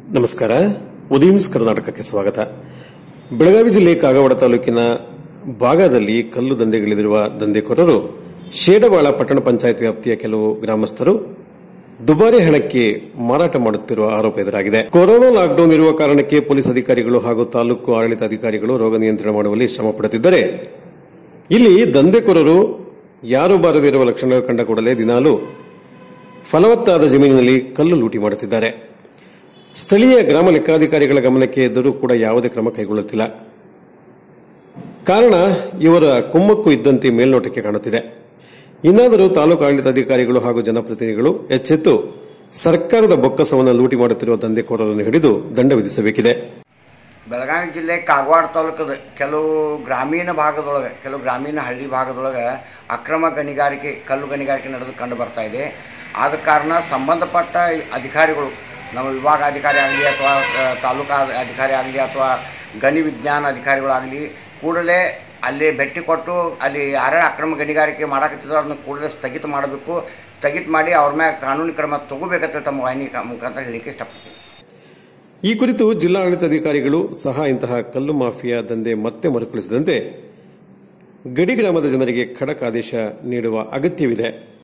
ನಮಸ್ಕಾರ ಉದಯನ್ಸ್ ಕರ್ನಾಟಕಕ್ಕೆ ಸ್ವಾಗತ ಬೆಳಗಾವಿ ಜಿಲ್ಲೆ ಕಾಗವಾಡ ತಾಲೂಕಿನ ಭಾಗದಲ್ಲಿ ಕಲ್ಲು ದಂಧೆಗಿಳಿದಿರುವ ದಂಧೆಕೋರರು ಶೇಡವಾಳ ಪಟ್ಟಣ ಪಂಚಾಯತ್ ವ್ಯಾಪ್ತಿಯ ಕೆಲವು ಗ್ರಾಮಸ್ಥರು ದುಬಾರಿ ಹಣಕ್ಕೆ ಮಾರಾಟ ಮಾಡುತ್ತಿರುವ ಆರೋಪ ಎದುರಾಗಿದೆ ಕೊರೋನಾ ಲಾಕ್ಡೌನ್ ಇರುವ ಕಾರಣಕ್ಕೆ ಪೊಲೀಸ್ ಅಧಿಕಾರಿಗಳು ಹಾಗೂ ತಾಲೂಕು ಆಡಳಿತಾಧಿಕಾರಿಗಳು ರೋಗ ನಿಯಂತ್ರಣ ಮಾಡುವಲ್ಲಿ ಶ್ರಮ ಪಡುತ್ತಿದ್ದರೆ ಇಲ್ಲಿ ದಂಧೆಕೋರರು ಯಾರು ಬಾರದಿರುವ ಲಕ್ಷಣಗಳು ಕಂಡ ಕೂಡಲೇ ದಿನಾಲು ಫಲವತ್ತಾದ ಜಮೀನಿನಲ್ಲಿ ಕಲ್ಲು ಲೂಟಿ ಮಾಡುತ್ತಿದ್ದಾರೆ ಸ್ಥಳೀಯ ಗ್ರಾಮ ಲೆಕ್ಕಾಧಿಕಾರಿಗಳ ಗಮನಕ್ಕೆ ಎದ್ದರೂ ಕೂಡ ಯಾವುದೇ ಕ್ರಮ ಕೈಗೊಳ್ಳುತ್ತಿಲ್ಲ ಕಾರಣ ಇವರ ಕುಮ್ಮಕ್ಕು ಇದ್ದಂತೆ ಮೇಲ್ನೋಟಕ್ಕೆ ಕಾಣುತ್ತಿದೆ ಇನ್ನಾದರೂ ತಾಲೂಕು ಆಡಳಿತಾಧಿಕಾರಿಗಳು ಹಾಗೂ ಜನಪ್ರತಿನಿಧಿಗಳು ಎಚ್ಚೆತ್ತು ಸರ್ಕಾರದ ಬೊಕ್ಕಸವನ್ನು ಲೂಟಿ ಮಾಡುತ್ತಿರುವ ದಂಧೆಕೋರರನ್ನು ಹಿಡಿದು ದಂಡ ವಿಧಿಸಬೇಕಿದೆ ಬೆಳಗಾವಿ ಜಿಲ್ಲೆ ಕಾಗವಾಡ ತಾಲೂಕದ ಕೆಲವು ಗ್ರಾಮೀಣ ಭಾಗದೊಳಗೆ ಕೆಲವು ಗ್ರಾಮೀಣ ಹಳ್ಳಿ ಭಾಗದೊಳಗೆ ಅಕ್ರಮ ಗಣಿಗಾರಿಕೆ ಕಲ್ಲು ಗಣಿಗಾರಿಕೆ ನಡೆದು ಕಂಡು ಬರ್ತಾ ಇದೆ ಆದ ಕಾರಣ ಸಂಬಂಧಪಟ್ಟ ಅಧಿಕಾರಿಗಳು ನಮ್ಮ ವಿಭಾಗ ಅಧಿಕಾರಿ ಆಗಲಿ ಅಥವಾ ಅಹ್, ತಾಲೂಕಾ ಅಧಿಕಾರಿ ಆಗಲಿ ಅಥವಾ ಗಣಿ ವಿಜ್ಞಾನ ಅಧಿಕಾರಿಗಳಾಗಲಿ ಕೂಡಲೇ ಅಲ್ಲಿ ಭೇಟಿ ಕೊಟ್ಟು ಅಲ್ಲಿ ಯಾರ್ಯಾರು ಅಕ್ರಮ ಗಣಿಗಾರಿಕೆ ಮಾಡಕತ್ತಿದ್ರು ಅದನ್ನ ಕೂಡಲೇ ಸ್ಥಗಿತ ಮಾಡಬೇಕು ಸ್ಥಗಿತ ಮಾಡಿ ಅವ್ರ ಮ್ಯಾಗ ಕಾನೂನು ಕ್ರಮ ತಗೋಬೇಕಂತ ತಮ್ಮ ವಾಹಿನಿ ಕ- ಮುಖಾಂತರ ಹೇಳಲಿಕ್ಕೆ ಇಷ್ಟಪಡ್ತೀನಿ ಈ ಕುರಿತು ಜಿಲ್ಲಾಡಳಿತಾಧಿಕಾರಿಗಳು ಸಹ ಇಂತಹ ಕಲ್ಲು ಮಾಫಿಯಾ ದಂಧೆ ಮತ್ತೆ ಮರುಕಳಿಸದಂತೆ ಗಡಿ ಗ್ರಾಮದ ಜನರಿಗೆ ಖಡಕ್ ಆದೇಶ ನೀಡುವ ಅಗತ್ಯವಿದೆ